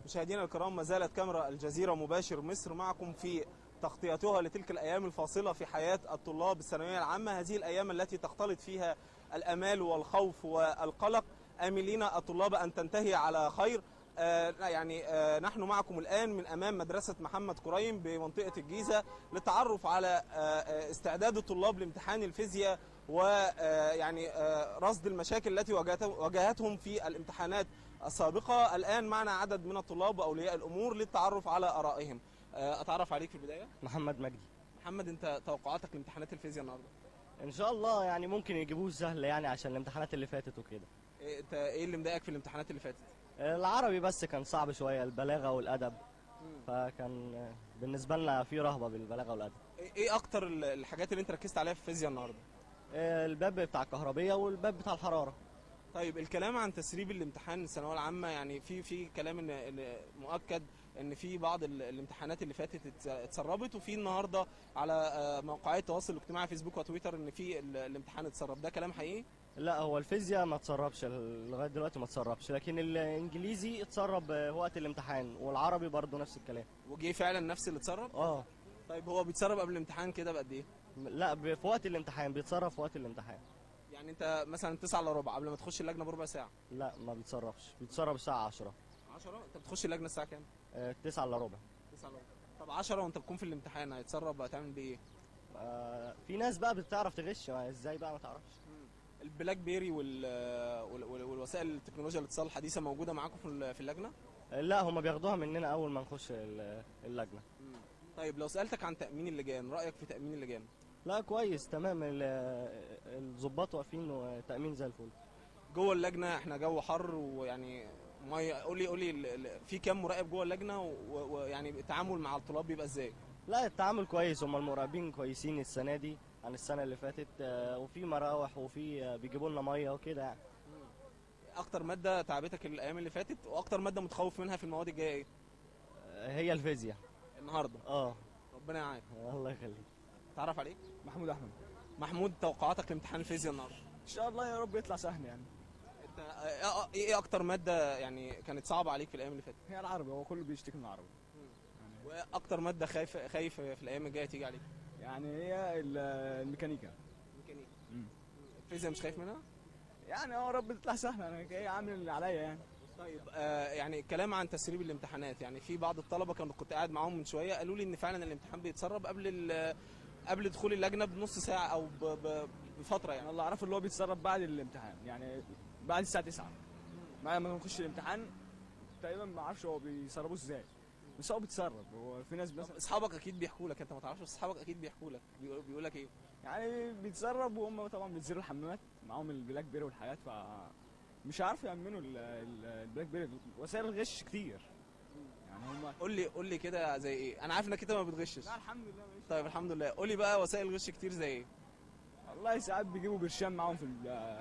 مشاهدينا الكرام ما زالت كاميرا الجزيرة مباشر مصر معكم في تغطيتها لتلك الأيام الفاصلة في حياة الطلاب الثانوية العامة هذه الأيام التي تختلط فيها الأمال والخوف والقلق آملين الطلاب أن تنتهي على خير آه يعني آه نحن معكم الآن من أمام مدرسة محمد كريم بمنطقة الجيزة للتعرف على آه استعداد الطلاب لامتحان الفيزياء ويعني رصد المشاكل التي واجهتهم في الامتحانات السابقة الآن معنا عدد من الطلاب وأولياء الأمور للتعرف على آرائهم أتعرف عليك في البداية محمد مجدي محمد أنت توقعاتك لامتحانات الفيزياء النهاردة ان شاء الله يعني ممكن يجيبوه سهل يعني عشان الامتحانات اللي فاتت وكده إيه انت ايه اللي مضايقك في الامتحانات اللي فاتت العربي بس كان صعب شويه البلاغه والادب فكان بالنسبه لنا في رهبه بالبلاغه والادب ايه اكتر الحاجات اللي انت ركزت عليها في الفيزياء النهارده الباب بتاع الكهربيه والباب بتاع الحراره طيب الكلام عن تسريب الامتحان الثانويه العامه يعني في في كلام ان إن مؤكد ان في بعض الامتحانات اللي فاتت اتسربت وفي النهارده على موقعي التواصل الاجتماعي فيسبوك وتويتر ان في الامتحان اتسرب ده كلام حقيقي لا هو الفيزياء ما اتسربش لغايه دلوقتي ما اتسربش لكن الانجليزي اتسرب وقت الامتحان والعربي برضه نفس الكلام وجه فعلا نفس اللي اتسرب اه طيب هو بيتسرب قبل الامتحان كده بقد ايه لا في وقت الامتحان بيتسرب في وقت الامتحان يعني انت مثلا 9 الا ربع قبل ما تخش اللجنه بربع ساعه لا ما بيتسربش بيتسرب الساعه 10 10 انت بتخش اللجنه الساعه كام 9 الا ربع 9 الا ربع طب 10 وانت بتكون في الامتحان هيتسرب هتعمل بيه ايه آه في ناس بقى بتعرف تغش ازاي بقى ما تعرفش البلاك بيري وال... وال... والوسائل التكنولوجيا الاتصال الحديثه موجوده معاكم في في اللجنه لا هم بياخدوها مننا اول ما نخش اللجنه طيب لو سالتك عن تامين اللجان رايك في تامين اللجان لا كويس تمام الظباط واقفين وتامين زي الفل جوه اللجنه احنا جو حر ويعني ميه قول لي قول لي في كام مراقب جوه اللجنه ويعني التعامل مع الطلاب بيبقى ازاي لا التعامل كويس هم المراقبين كويسين السنه دي عن السنه اللي فاتت وفي مراوح وفي بيجيبوا لنا ميه وكده يعني اكتر ماده تعبتك الايام اللي فاتت واكتر ماده متخوف منها في المواد الجايه ايه هي الفيزياء النهارده اه ربنا يعينك الله يخليك تعرف عليك محمود احمد محمود توقعاتك لامتحان الفيزياء النهارده ان شاء الله يا رب يطلع سهل يعني انت ايه اكتر ماده يعني كانت صعبه عليك في الايام اللي فاتت هي العربي هو كله بيشتكي من العربي يعني واكتر ماده خايف خايف في الايام الجايه تيجي عليك يعني هي الميكانيكا الميكانيكا الفيزياء مش خايف منها يعني يا رب تطلع سهله انا جاي عامل اللي عليا يعني طيب آه يعني الكلام عن تسريب الامتحانات يعني في بعض الطلبه كانوا كنت قاعد معاهم من شويه قالوا لي ان فعلا الامتحان بيتسرب قبل قبل دخول اللجنه بنص ساعه او ب ب بفتره يعني انا اللي اعرفه اللي هو بيتسرب بعد الامتحان يعني بعد الساعه 9 بعد ما نخش الامتحان تقريبا ما اعرفش هو بيسربوه ازاي بس هو بيتسرب هو في ناس مثلا اصحابك اكيد بيحكوا لك انت ما تعرفش اصحابك اكيد بيحكوا لك بيقول, بيقول لك ايه يعني بيتسرب وهم طبعا بينزلوا الحمامات معاهم البلاك بيري والحاجات ف مش عارفوا يامنوا البلاك بيري وسائل الغش كتير يعني هم قول لي قول لي كده زي ايه انا عارف انك انت ما بتغشش لا الحمد لله ماشي طيب الحمد لله قول لي بقى وسائل الغش كتير زي ايه والله ساعات بيجيبوا برشام معاهم في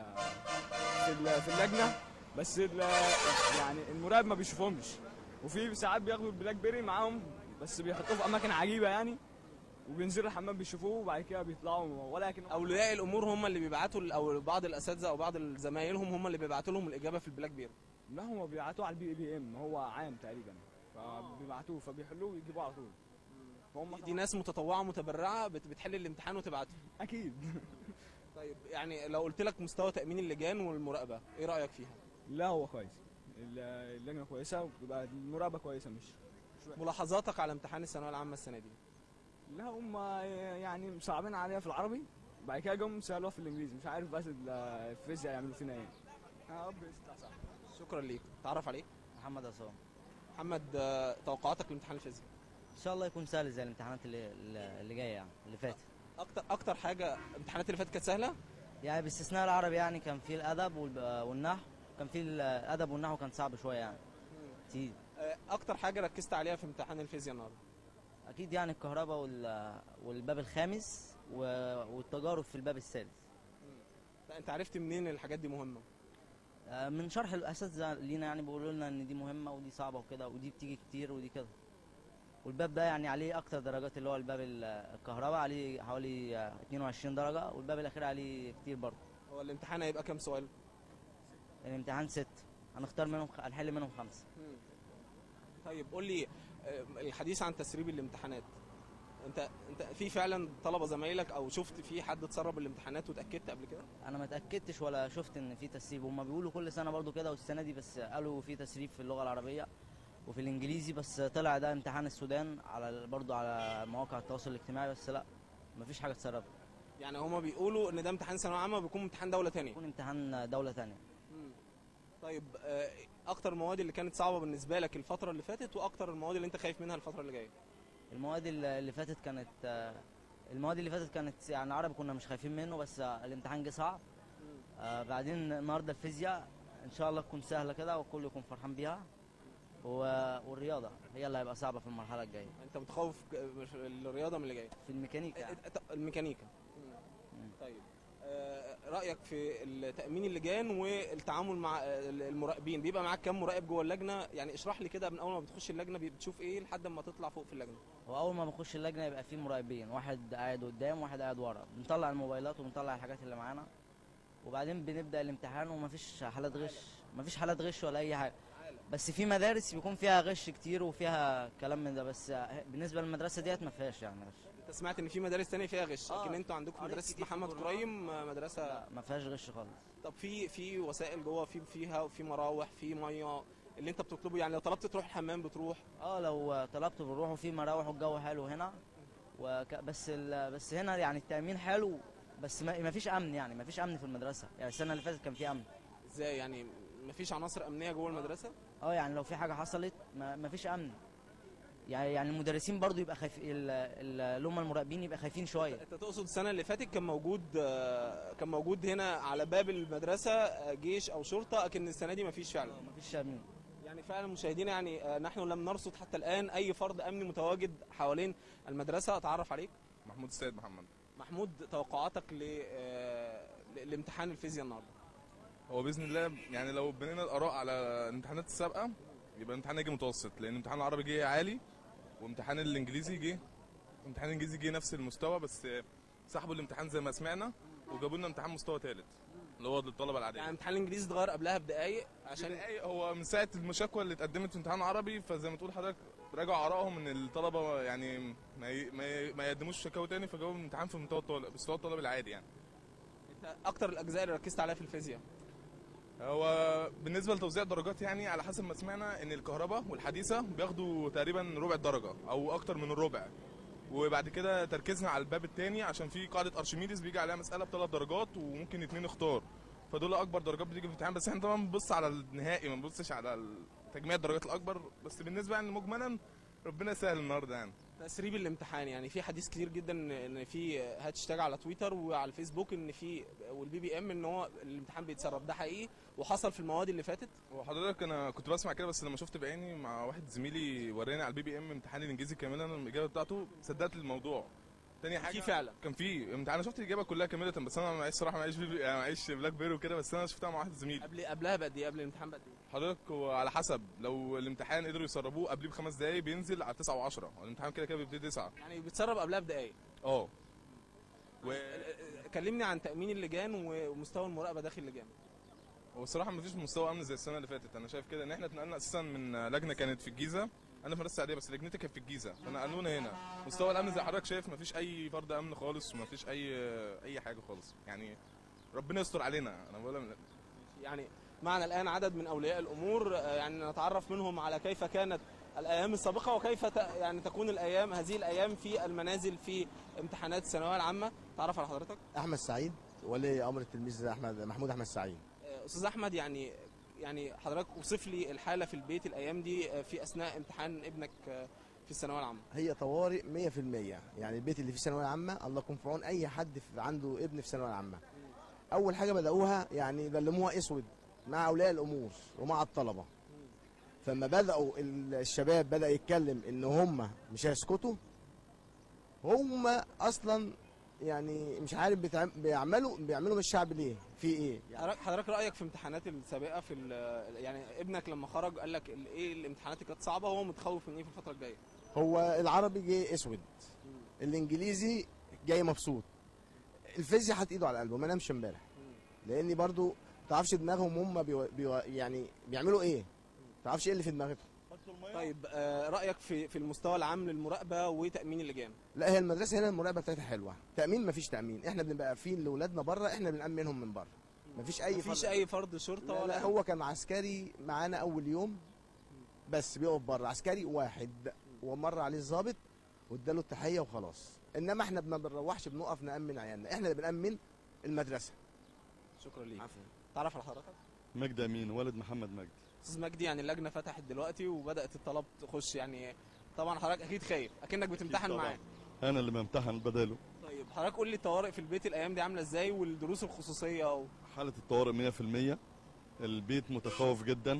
في في اللجنه بس يعني المراقب ما بيشوفهمش وفي ساعات بياخدوا البلاك بيري معاهم بس بيحطوه في اماكن عجيبه يعني وبينزلوا الحمام بيشوفوه وبعد كده بيطلعوا ولكن اولياء الامور هم اللي بيبعتوا او بعض الاساتذه او بعض زمايلهم هم اللي بيبعتوا لهم الاجابه في البلاك بيري لا هم بيبعتوه على البي بي ام هو عام تقريبا فبيبعتوه فبيحلوه ويجيبوه على طول فهم دي ناس متطوعه متبرعه بتحل الامتحان وتبعته اكيد طيب يعني لو قلت لك مستوى تامين اللجان والمراقبه ايه رايك فيها لا هو كويس اللجنه كويسه وبتبقى المراقبه كويسه مش ملاحظاتك على امتحان الثانويه العامه السنه دي لا هم يعني صعبين عليها في العربي بعد كده جم سالوها في الانجليزي مش عارف بس الفيزياء يعملوا فينا ايه يا رب يطلع صح شكرا ليك تعرف عليك محمد عصام محمد توقعاتك لامتحان الفيزياء ان شاء الله يكون سهل زي الامتحانات اللي اللي جايه يعني اللي فاتت اكتر اكتر حاجه الامتحانات اللي فاتت كانت سهله يعني باستثناء العربي يعني كان في الادب والنحو كان في الادب والنحو كان صعب شويه يعني كتير اكتر حاجه ركزت عليها في امتحان الفيزياء النهارده اكيد يعني الكهرباء والباب الخامس والتجارب في الباب السادس لا انت عرفت منين الحاجات دي مهمه من شرح الاساتذه لينا يعني بيقولوا لنا ان دي مهمه ودي صعبه وكده ودي بتيجي كتير ودي كده والباب ده يعني عليه اكتر درجات اللي هو الباب الكهرباء عليه حوالي 22 درجه والباب الاخير عليه كتير برضه هو الامتحان هيبقى كام سؤال الامتحان ست هنختار منهم هنحل منهم خمسه طيب قول لي آه، الحديث عن تسريب الامتحانات انت انت في فعلا طلبه زمايلك او شفت في حد تسرب الامتحانات وتاكدت قبل كده انا ما اتاكدتش ولا شفت ان في تسريب هم بيقولوا كل سنه برضو كده والسنه دي بس قالوا في تسريب في اللغه العربيه وفي الانجليزي بس طلع ده امتحان السودان على ال- برضو على مواقع التواصل الاجتماعي بس لا مفيش حاجه اتسربت يعني هما بيقولوا ان ده امتحان ثانويه عامه بيكون امتحان دوله تانية يكون امتحان دوله تانية مم. طيب آه، اكتر المواد اللي كانت صعبه بالنسبه لك الفتره اللي فاتت واكتر المواد اللي انت خايف منها الفتره اللي جايه المواد اللي اللي فاتت كانت آه، المواد اللي فاتت كانت يعني عربي كنا مش خايفين منه بس آه، الامتحان جه صعب آه، بعدين النهارده الفيزياء ان شاء الله تكون سهله كده والكل يكون فرحان بيها و- والرياضه هي اللي هيبقى صعبه في المرحله الجايه انت متخوف ك- الرياضه من اللي جايه في الميكانيكا يعني. الميكانيكا طيب آه، رايك في التامين اللجان والتعامل مع آه، المراقبين بيبقى معاك كام مراقب جوه اللجنه يعني اشرح لي كده من اول ما بتخش اللجنه بتشوف ايه لحد ما تطلع فوق في اللجنه واول ما بنخش اللجنه يبقى في مراقبين واحد قاعد قدام واحد قاعد ورا بنطلع الموبايلات وبنطلع الحاجات اللي معانا وبعدين بنبدا الامتحان ومفيش حالات غش مفيش حالات غش ولا اي حاجه بس في مدارس بيكون فيها غش كتير وفيها كلام من ده بس بالنسبه للمدرسه ديت ما فيهاش يعني غش انت سمعت ان في مدارس تانية فيها غش آه، لكن انتوا عندكم قريت مدرسه كتير في محمد الجورنال. قريم آه، مدرسه لا ما فيهاش غش خالص طب في في وسائل جوه في فيها في مراوح في ميه اللي انت بتطلبه يعني لو طلبت تروح الحمام بتروح اه لو طلبت بنروح وفي مراوح والجو حلو هنا وك... بس ال... بس هنا يعني التامين حلو بس ما... ما فيش امن يعني ما فيش امن في المدرسه يعني السنه اللي فاتت كان في امن ازاي يعني مفيش عناصر امنيه جوه المدرسه اه يعني لو في حاجه حصلت ما, ما فيش امن يعني يعني المدرسين برضو يبقى خايف ال- ال- اللي هم المراقبين يبقى خايفين شويه انت تقصد السنه اللي فاتت كان موجود آه، كان موجود هنا على باب المدرسه آه، جيش او شرطه لكن السنه دي مفيش فعلا ما فيش امن يعني فعلا مشاهدينا يعني آه، نحن لم نرصد حتى الان اي فرد امني متواجد حوالين المدرسه اتعرف عليك محمود السيد محمد محمود توقعاتك ل آه، ل- لامتحان الفيزياء النهارده هو باذن الله يعني لو بنينا الاراء على الامتحانات السابقه يبقى الامتحان هيجي متوسط لان امتحان العربي جه عالي وامتحان الانجليزي جه امتحان الانجليزي جه نفس المستوى بس سحبوا الامتحان زي ما سمعنا وجابوا لنا امتحان مستوى ثالث اللي هو للطلبه العاديه يعني امتحان الانجليزي اتغير قبلها بدقائق عشان عشان هو من ساعه المشاكوى اللي اتقدمت في امتحان عربي فزي ما تقول حضرتك راجعوا ارائهم ان الطلبه يعني ما ي- ما ي- ما يقدموش شكاوى تاني فجابوا الامتحان في مستوى الطالب مستوى الطالب العادي يعني انت اكتر الاجزاء اللي ركزت عليها في الفيزياء هو بالنسبه لتوزيع الدرجات يعني على حسب ما سمعنا ان الكهرباء والحديثه بياخدوا تقريبا ربع الدرجه او اكتر من الربع وبعد كده تركيزنا على الباب الثاني عشان في قاعده ارشميدس بيجي عليها مساله بثلاث درجات وممكن اتنين اختار فدول اكبر درجات بتيجي في الامتحان بس احنا طبعا بنبص على النهائي ما بنبصش على تجميع الدرجات الاكبر بس بالنسبه يعني مجملا ربنا يسهل النهارده يعني تسريب الامتحان يعني في حديث كتير جدا ان في هاشتاج على تويتر وعلى الفيسبوك ان في والبي بي ام ان هو الامتحان بيتسرب ده حقيقي وحصل في المواد اللي فاتت وحضرتك انا كنت بسمع كده بس لما شفت بعيني مع واحد زميلي وراني على البي بي ام امتحان الانجليزي كاملا الاجابه بتاعته صدقت الموضوع تاني حاجه في فعلا كان في امتحان انا شفت الاجابه كلها كامله بس انا معيش صراحه معيش بي... يعني معيش بلاك بيري وكده بس انا شفتها مع واحد زميلي قبل قبلها بقد ايه قبل الامتحان بقد ايه حضرتك هو على حسب لو الامتحان قدروا يسربوه قبليه بخمس دقايق بينزل على 9 و10 الامتحان كده كده بيبتدي 9 يعني بيتسرب قبلها بدقايق اه و... كلمني عن تامين اللجان ومستوى المراقبه داخل اللجان هو الصراحه مفيش مستوى امن زي السنه اللي فاتت انا شايف كده ان احنا اتنقلنا اساسا من لجنه كانت في الجيزه انا في مدرسه عاديه بس لجنتي كانت في الجيزه فنقلونا هنا مستوى الامن زي حضرتك شايف مفيش اي فرد امن خالص ومفيش اي اي حاجه خالص يعني ربنا يستر علينا انا بقول يعني معنا الان عدد من اولياء الامور آه، يعني نتعرف منهم على كيف كانت الايام السابقه وكيف ت- يعني تكون الايام هذه الايام في المنازل في امتحانات الثانويه العامه تعرف على حضرتك احمد سعيد ولي امر التلميذ احمد محمود احمد سعيد آه، استاذ احمد يعني يعني حضرتك اوصف لي الحاله في البيت الايام دي آه، في اثناء امتحان ابنك آه، في الثانويه العامه هي طوارئ 100% يعني البيت اللي فيه ثانويه عامه الله يكون في عون اي حد في عنده ابن في ثانويه عامه اول حاجه بداوها يعني بلموها اسود مع اولياء الامور ومع الطلبه فما بداوا الشباب بدا يتكلم ان هم مش هيسكتوا هم اصلا يعني مش عارف بتعم- بيعملوا بيعملوا من الشعب ليه في ايه يعني حضرتك حضرتك رايك في امتحانات السابقه في ال- يعني ابنك لما خرج قال لك ال- ايه الامتحانات اللي كانت صعبه هو متخوف من ايه في الفتره الجايه هو العربي جاي اسود الانجليزي جاي مبسوط الفيزياء حاطط ايده على قلبه ما نامش امبارح لاني برضو ما تعرفش دماغهم هم بيو... بيو... يعني بيعملوا ايه ما تعرفش ايه اللي في دماغهم طيب آه، رايك في في المستوى العام للمراقبه وتامين اللجان لا هي المدرسه هنا المراقبه بتاعتها حلوه تامين مفيش تامين احنا بنبقى قافين لاولادنا بره احنا بنامنهم من بره مفيش اي مفيش فرد- اي فرد شرطه لا, ولا لا هو كان عسكري معانا اول يوم بس بيقف بره عسكري واحد ومر عليه الضابط واداله التحيه وخلاص انما احنا ما بنروحش بنقف نامن عيالنا احنا اللي بنامن المدرسه شكرا ليك تعرف على حضرتك مجدي امين والد محمد مجدي استاذ مجدي يعني اللجنه فتحت دلوقتي وبدات الطلب تخش يعني طبعا حضرتك اكيد خايف اكنك بتمتحن طبعاً. معاه انا اللي بمتحن بداله طيب حضرتك قول لي الطوارئ في البيت الايام دي عامله ازاي والدروس الخصوصيه و... حاله الطوارئ 100% البيت متخوف جدا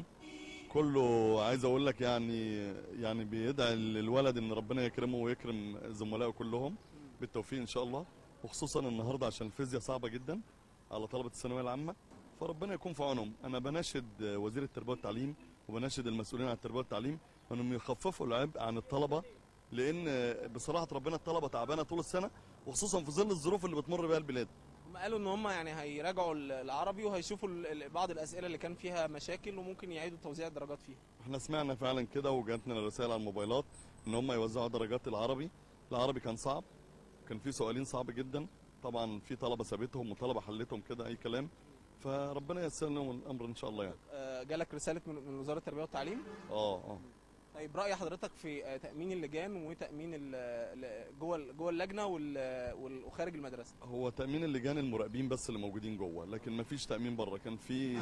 كله عايز اقول لك يعني يعني بيدعي للولد ان ربنا يكرمه ويكرم زملائه كلهم بالتوفيق ان شاء الله وخصوصا النهارده عشان الفيزياء صعبه جدا على طلبه الثانويه العامه فربنا يكون في عونهم انا بناشد وزير التربيه والتعليم وبناشد المسؤولين عن التربيه والتعليم انهم يخففوا العبء عن الطلبه لان بصراحه ربنا الطلبه تعبانه طول السنه وخصوصا في ظل الظروف اللي بتمر بها البلاد هم قالوا ان هم يعني هيراجعوا ال- العربي وهيشوفوا ال- ال- بعض الاسئله اللي كان فيها مشاكل وممكن يعيدوا توزيع الدرجات فيها احنا سمعنا فعلا كده وجاتنا الرسائل على الموبايلات ان هم يوزعوا درجات العربي العربي كان صعب كان في سؤالين صعب جدا طبعا في طلبه سابتهم وطلبه حلتهم كده اي كلام فربنا ييسر لهم الامر ان شاء الله يعني آه، جالك رساله من من وزاره التربيه والتعليم اه اه طيب راي حضرتك في آه، تامين اللجان وتامين ال- ال- جوه ال- جوه اللجنه وال- وال- وخارج المدرسه هو تامين اللجان المراقبين بس اللي موجودين جوه لكن ما فيش تامين بره كان في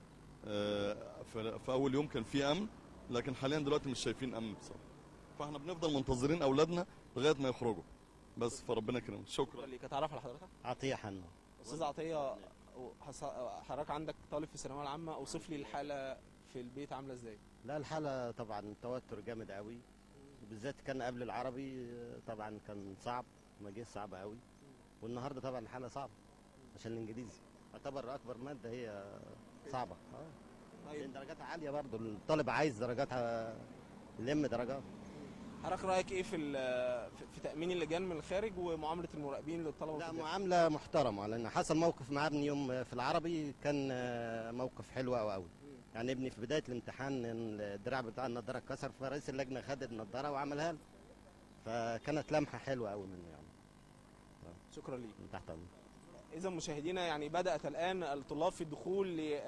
آه، في في اول يوم كان في امن لكن حاليا دلوقتي مش شايفين امن بصراحه فاحنا بنفضل منتظرين اولادنا لغايه ما يخرجوا بس فربنا يكرمهم شكرا شكرا ليك اتعرف على حضرتك عطية حنو استاذ عطيه حص- حضرتك عندك طالب في الثانويه العامه اوصف لي الحاله في البيت عامله ازاي لا الحالة طبعا توتر جامد قوي وبالذات كان قبل العربي آه، طبعا كان صعب ما جه صعب قوي والنهارده طبعا الحالة صعبة عشان الانجليزي يعتبر اكبر مادة هي صعبة اه طيب لان درجاتها عالية برضه الطالب عايز درجاتها يلم درجات حضرتك رايك ايه في ال- في- في تامين اللجان من الخارج ومعامله المراقبين للطلبه في لا الداخل؟ معاملة محترمة لأن حصل موقف مع ابني يوم في العربي كان آه، موقف حلو أوي أوي يعني ابني في بداية الامتحان الدراع بتاع النضارة اتكسر فرئيس اللجنة خد النضارة وعملها له فكانت لمحة حلوة أوي منه يعني شكرا ليك من تحت أمره اذا مشاهدينا يعني بدات الان الطلاب في الدخول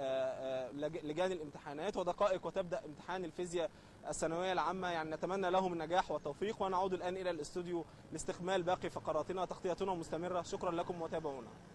للجان الامتحانات ودقائق وتبدا امتحان الفيزياء الثانويه العامه يعني نتمنى لهم النجاح والتوفيق ونعود الان الى الاستوديو لاستكمال باقي فقراتنا تغطيتنا مستمره شكرا لكم وتابعونا